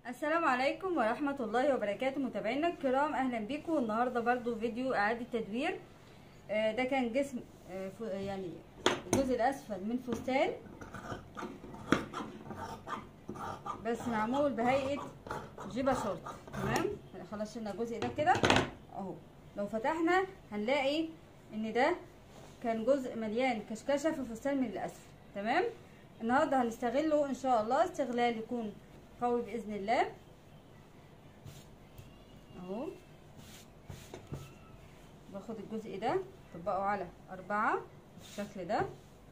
السلام عليكم ورحمة الله وبركاته متابعينا الكرام اهلا بيكم النهاردة برضو فيديو اعادة تدوير آه، ده كان جسم آه، ف- يعني الجزء الاسفل من فستان بس معمول بهيئة جيبة شورت تمام خلاص شلنا الجزء ده كده اهو لو فتحنا هنلاقي ان ده كان جزء مليان كشكشة في فستان من الاسفل تمام النهارده هنستغله ان شاء الله استغلال يكون قوي باذن الله اهو باخد الجزء ده اطبقه على اربعة بالشكل ده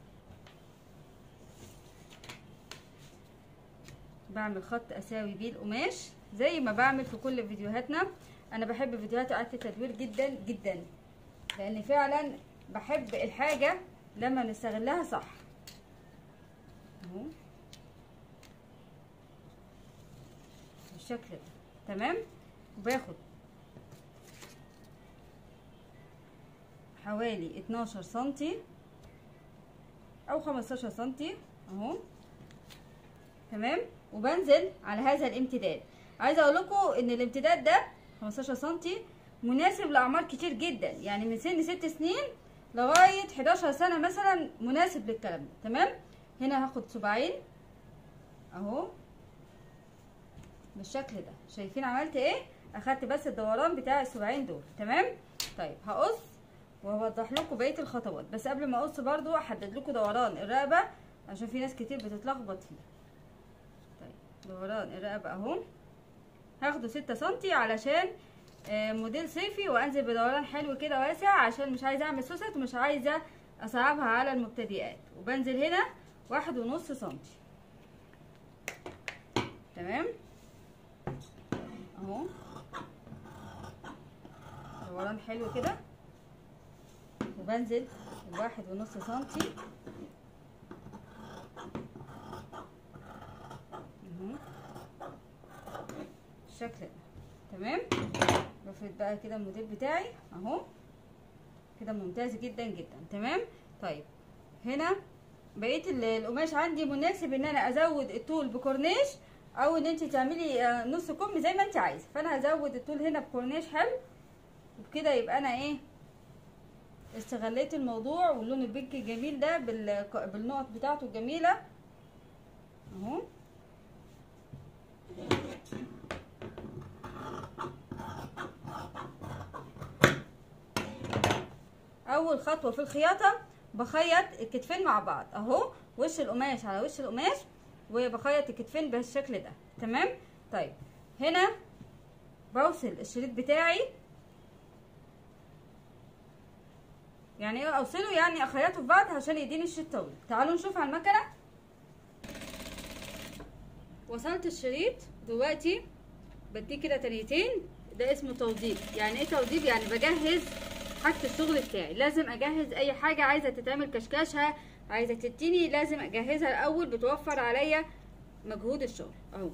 بعمل خط اساوي بيه القماش زي ما بعمل في كل فيديوهاتنا انا بحب فيديوهات اعاده التدوير جدا جدا لان فعلا بحب الحاجه لما نستغلها صح اهو بالشكل ده تمام وباخد حوالي 12 سنتي او 15 سنتي اهو تمام وبنزل على هذا الامتداد عايزه اقول لكم ان الامتداد ده 15 سنتي مناسب لاعمار كتير جدا يعني من سن 6 سنين لغايه 11 سنه مثلا مناسب للكلام ده تمام هنا هاخد صباعين اهو بالشكل ده شايفين عملت ايه اخدت بس الدوران بتاع الصباعين دول تمام طيب هقص وهوضح لكم بقيه الخطوات بس قبل ما اقص برضو احدد لكم دوران الرقبه عشان في ناس كتير بتتلخبط فيه طيب دوران الرقبه اهو هاخده ستة سنتي علشان آه، موديل صيفي وانزل بدوران حلو كده واسع عشان مش عايزه اعمل سوست ومش عايزه اصعبها على المبتدئات وبنزل هنا واحد ونص سنتي تمام اهو دوران حلو كده وبنزل الواحد ونص سنتي اهو بالشكل ده تمام بفرد بقى كده الموديل بتاعي اهو كده ممتاز جدا جدا تمام طيب هنا بقيه ال- القماش عندي مناسب ان انا ازود الطول بكورنيش او ان انت تعملي آه، نص كم زي ما انت عايزه فانا هزود الطول هنا بكورنيش حلو وبكده يبقى انا ايه استغليت الموضوع واللون البينك الجميل ده بال- بالنقط بتاعته الجميله اهو اول خطوه في الخياطه بخيط الكتفين مع بعض اهو وش القماش على وش القماش وبخيط الكتفين بالشكل ده تمام طيب هنا بوصل الشريط بتاعي يعني ايه اوصله يعني اخيطه في بعض عشان يديني الشريط طويل تعالوا نشوف على المكنه وصلت الشريط دلوقتي بديه كده تنيتين ده اسمه توضيب يعني ايه توضيب يعني بجهز حاجه الشغل بتاعي لازم اجهز اي حاجه عايزه تتعمل كشكشه عايزه تتني لازم اجهزها الاول بتوفر عليا مجهود الشغل اهو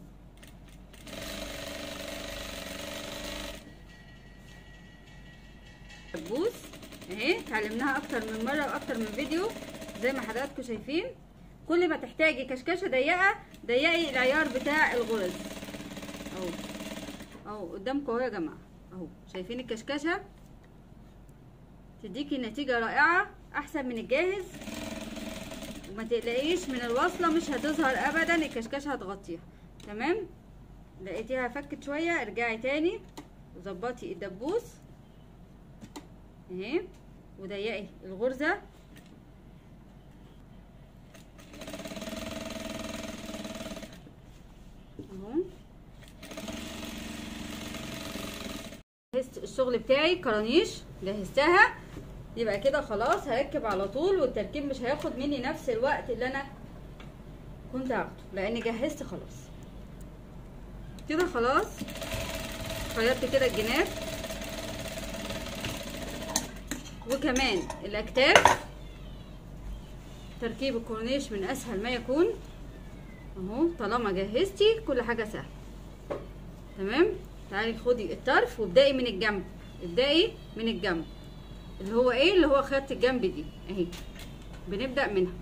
دبوس اهي اتعلمناها اكتر من مره واكتر من فيديو زي ما حضراتكم شايفين كل ما تحتاجي كشكشه ضيقه ضيقي العيار بتاع الغرز اهو اهو قدامكم اهو يا جماعه اهو شايفين الكشكشه تديكي نتيجه رائعه احسن من الجاهز وما تقلقيش من الوصله مش هتظهر ابدا الكشكشه هتغطيها تمام لقيتيها فكت شويه ارجعي تاني وظبطي الدبوس اهي وضيقي الغرزه اهو جهزت الشغل بتاعي كرانيش جهزتها يبقى كده خلاص هركب على طول والتركيب مش هياخد مني نفس الوقت اللي انا كنت هاخده لاني جهزت خلاص كده خلاص خيطت كده الجناب وكمان الاكتاف تركيب الكورنيش من اسهل ما يكون اهو طالما جهزتي كل حاجه سهله تمام تعالي خدي الطرف وابدأي من الجنب ابدأي من الجنب اللي هو ايه اللي هو خيط الجنب دي اهي بنبدأ منها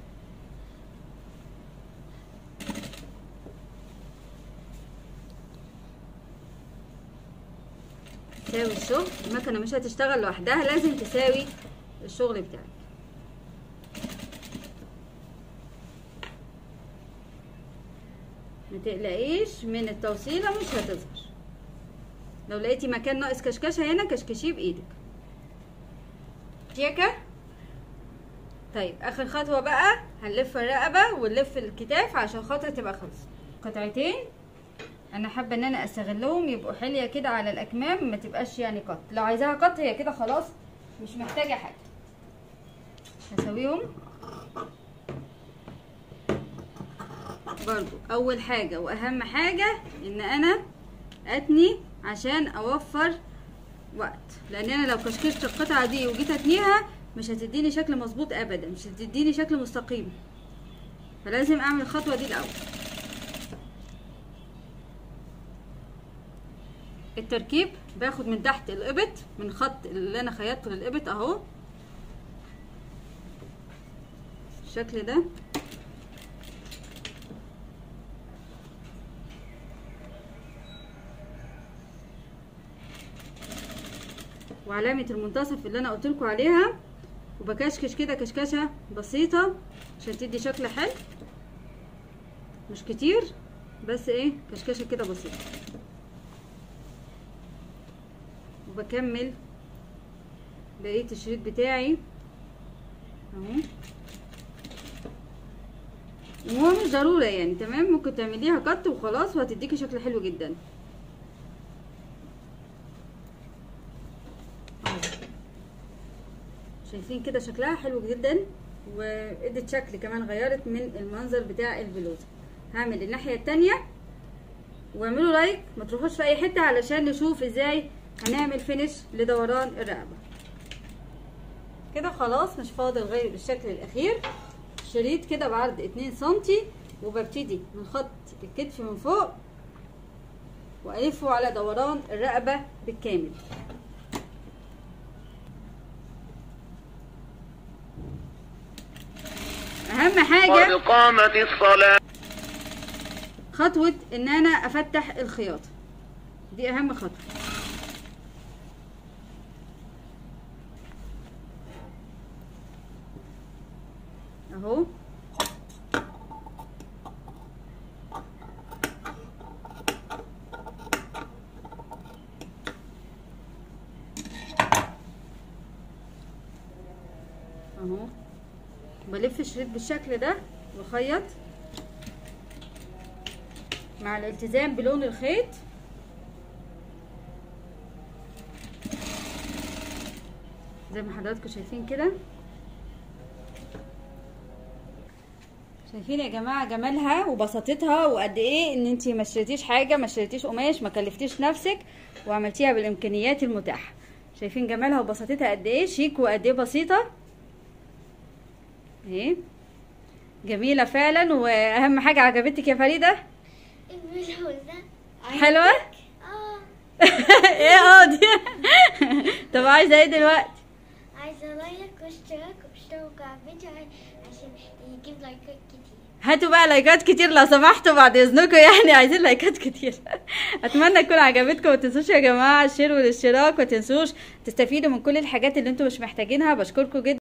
تساوي الشغل المكنه مش هتشتغل لوحدها لازم تساوي الشغل بتاعك ما تقلقيش من التوصيله مش هتظهر لو لقيتي مكان ناقص كشكشه هنا كشكشيه بايدك شيكه طيب اخر خطوه بقى هنلف الرقبه ونلف الكتاف عشان خاطر تبقى خلص قطعتين انا حابه ان انا استغلهم يبقوا حليه كده على الاكمام ما تبقاش يعني قط لو عايزاها قط هي كده خلاص مش محتاجه حاجه هسويهم برضو اول حاجه واهم حاجه ان انا اتني عشان اوفر وقت لان انا لو كشكشت القطعه دي وجيت اتنيها مش هتديني شكل مظبوط ابدا مش هتديني شكل مستقيم فلازم اعمل الخطوه دي الاول التركيب باخد من تحت الابط من خط اللي انا خيطته للابط اهو الشكل ده وعلامة المنتصف اللي انا قلتلكوا عليها وبكشكش كده كشكشة بسيطة عشان تدي شكل حلو مش كتير بس ايه كشكشة كده بسيطة وبكمل بقية الشريط بتاعي اهو وهو مش ضرورة يعني تمام ممكن تعمليها قط وخلاص وهتديكي شكل حلو جدا اهو شايفين كده شكلها حلو جدا وادت شكل كمان غيرت من المنظر بتاع البلوزه هعمل الناحيه التانية واعملوا لايك ما تروحوش في اي حته علشان نشوف ازاي هنعمل فينش لدوران الرقبه كده خلاص مش فاضل غير الشكل الاخير شريط كده بعرض اتنين سنتي وببتدي من خط الكتف من فوق والفه على دوران الرقبه بالكامل اهم حاجه قد قامت الصلاة خطوة ان انا افتح الخياطة دي اهم خطوة اهو اهو بلف الشريط بالشكل ده واخيط مع الالتزام بلون الخيط زي ما حضراتكم شايفين كده شايفين يا جماعه جمالها وبساطتها وقد ايه ان انتي ما اشتريتيش حاجه ما اشتريتيش قماش ما كلفتيش نفسك وعملتيها بالامكانيات المتاحه شايفين جمالها وبساطتها قد ايه شيك وقد ايه بسيطه اهي جميله فعلا واهم حاجه عجبتك يا فريده البلوزة حلوه اه ايه اه دي طب عايزه ايه دلوقتي عايزة لايك واشتراك واشتركوا على الفيديو عشان يجيب لايكات كتير هاتوا بقى لايكات كتير لو سمحتوا بعد اذنكم يعني عايزين لايكات كتير اتمنى تكون عجبتكم ما تنسوش يا جماعه الشير والاشتراك ما تنسوش تستفيدوا من كل الحاجات اللي انتم مش محتاجينها بشكركم جدا